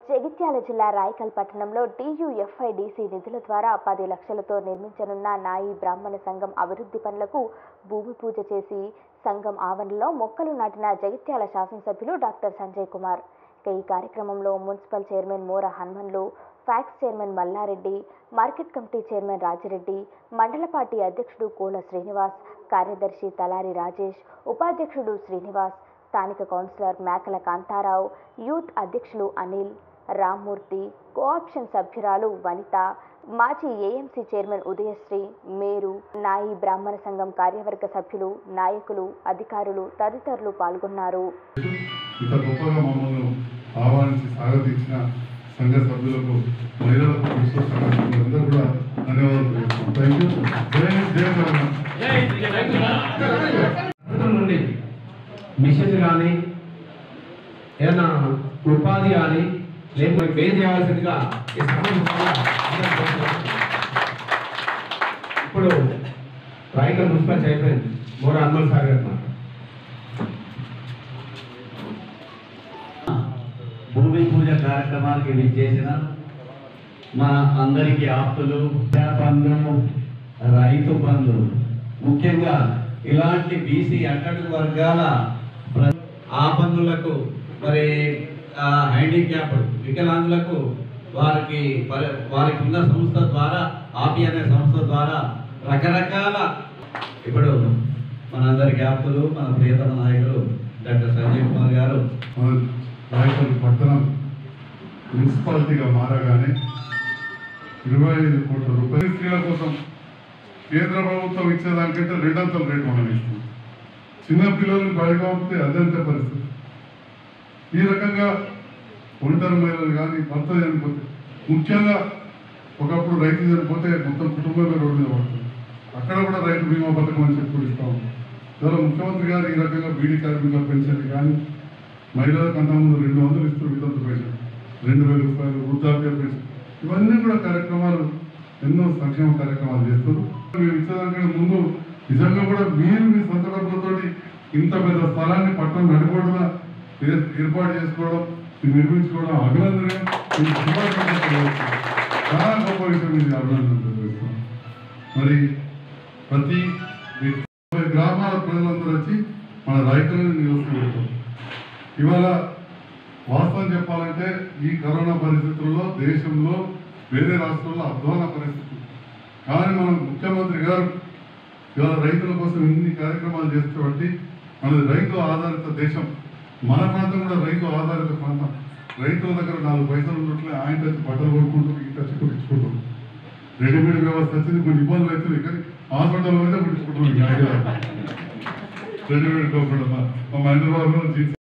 జగిత్యాల జిల్లా రాయకల్ పట్టణంలో టీయూఎఫ్ఐడిసి నిధుల ద్వారా పది లక్షలతో నిర్మించనున్న నాయి బ్రాహ్మణ సంఘం అభివృద్ధి పనులకు భూమి పూజ చేసి సంఘం ఆవరణలో మొక్కలు నాటిన జగిత్యాల శాసనసభ్యులు డాక్టర్ సంజయ్ కుమార్ ఇక ఈ కార్యక్రమంలో municipal chairman Mora Hanumanlu PACS chairman Mallareddy market committee chairman Rajireddy మండల పార్టీ అధ్యక్షుడు కోల శ్రీనివాస్ కార్యదర్శి తలారి రాజేష్ ఉపాధ్యక్షుడు శ్రీనివాస్ స్థానిక కౌన్సిలర్ మేకల కాంతారావు యూత్ అధ్యక్షులు అనిల్ రామ్మూర్తి కోఆప్షన్ సభ్యురాలు వనిత మాజీ ఏఎంసీ చైర్మన్ ఉదయశ్రీ మేరు నాయి బ్రాహ్మణ సంఘం కార్యవర్గ సభ్యులు నాయకులు అధికారులు తదితరులు పాల్గొన్నారు ఇంత గొప్పగా మమ్మల్ని ఆహ్వానించి స్వాగతించిన సంఘ సభ్యులకు మహిళలకు విశ్వ సంఘ సభ్యులందరూ కూడా ధన్యవాదాలు తెలుస్తున్నాం థ్యాంక్ యూ జై జై తెలంగాణ ప్రభుత్వం నుండి మిషన్స్ కానీ ఏదైనా ఉపాధి కానీ లేకపోతే పే చేయాల్సిందిగా ఈ సమయం ద్వారా అందరూ కోరుతున్నాం. ఇప్పుడు Raikal municipal chairman Mora Hanumal sir గారు మాట. భూమి పూజ కార్యక్రమానికి విచ్చేసిన మన అందరికీ ఆప్తులు విద్యా బంధువు రైతు బంధువు ముఖ్యంగా ఇలాంటి బీసీ అట్టడుగు వర్గాల ప్ర- ఆ బంధువులకు మరి ఆ, హ్యాండిక్యాప్ వికలాంగులకు వారికి పరి- వారికి ఉన్న సంస్థ ద్వారా ఆపి అనే సంస్థ ద్వారా రకరకాల ఇప్పుడు మనందరికి ఆప్తులు మన ప్రియతమ నాయకులు డాక్టర్ సంజయ్ కుమార్ గారు మన రాయపల్లి పట్టణం మున్సిపాలిటీగా మారగానే ఇరవై ఐదు కోట్ల రూపాయలు స్త్రీల కోసం కేంద్ర ప్రభుత్వం ఇచ్చేదానికంటే రెండంతల రేటు మనం ఇస్తుంది చిన్న పిల్లల్ని బయట పంపితే అదంతే పరిస్థితి ఈ రకంగా ఒంటరి మహిళలు కానీ భర్త చనిపోతే ముఖ్యంగా ఒకప్పుడు రైతు చనిపోతే మొత్తం కుటుంబమే రోడ్డు మీద పడుతుంది అక్కడ కూడా రైతు బీమా పథకం అని చెప్పి కూడా ఇస్తాం ఇవాళ ముఖ్యమంత్రి గారు ఈ రకంగా బీడీ కార్మికుల పెన్షన్ కానీ మహిళలకు అంతకుముందు రెండు వందలు ఇస్తూ వితంతు పెన్షన్ రెండు వేల రూపాయలు వృద్ధాప్య పెన్షన్ ఇవన్నీ కూడా కార్యక్రమాలు ఎన్నో సంక్షేమ కార్యక్రమాలు చేస్తారు మీరు ఇచ్చేదానికంటే ముందు నిజంగా కూడా మీరు మీ సొంత డబ్బులతోటి ఇంత పెద్ద స్థలాన్ని పట్టణం నడిపోవడం ఏర్పాటు చేసుకోవడం ఇది నిర్మించుకోవడం అభినందనీయం ఇది శుభాకాంక్షలు తెలియజేస్తున్నాను. చాలా గొప్ప విషయం ఇది అభినందన తెలియజేస్తున్నాను మరి ప్రతి వ్యక్తి ముప్పై గ్రామాల ప్రజలందరూ వచ్చి మన రైతులను నిలుస్తున్నారు ఇవాళ వాస్తవం చెప్పాలంటే ఈ కరోనా పరిస్థితుల్లో దేశంలో వేరే రాష్ట్రాల్లో అధ్వాన పరిస్థితి కానీ మన ముఖ్యమంత్రి గారు ఇవాళ రైతుల కోసం ఇన్ని కార్యక్రమాలు చేస్తున్నటువంటి మనది రైతు ఆధారిత దేశం మన ప్రాంతం కూడా రైతు ఆధారిత ప్రాంతం రైతుల దగ్గర నాలుగు పైసలు ఉన్నట్లే ఆయన తెచ్చి బట్టలు కొనుక్కుంటూ ఇంత వచ్చి కుట్టించుకుంటారు రెడీమేడ్ వ్యవస్థ వచ్చింది కొన్ని ఇబ్బందులు అవుతుంది కానీ హాస్పిటల్ అయితే కుట్టించుకుంటున్నాం రెడీమేడ్ కాకుండా మా మహేంద్ర బాబు జీన్స్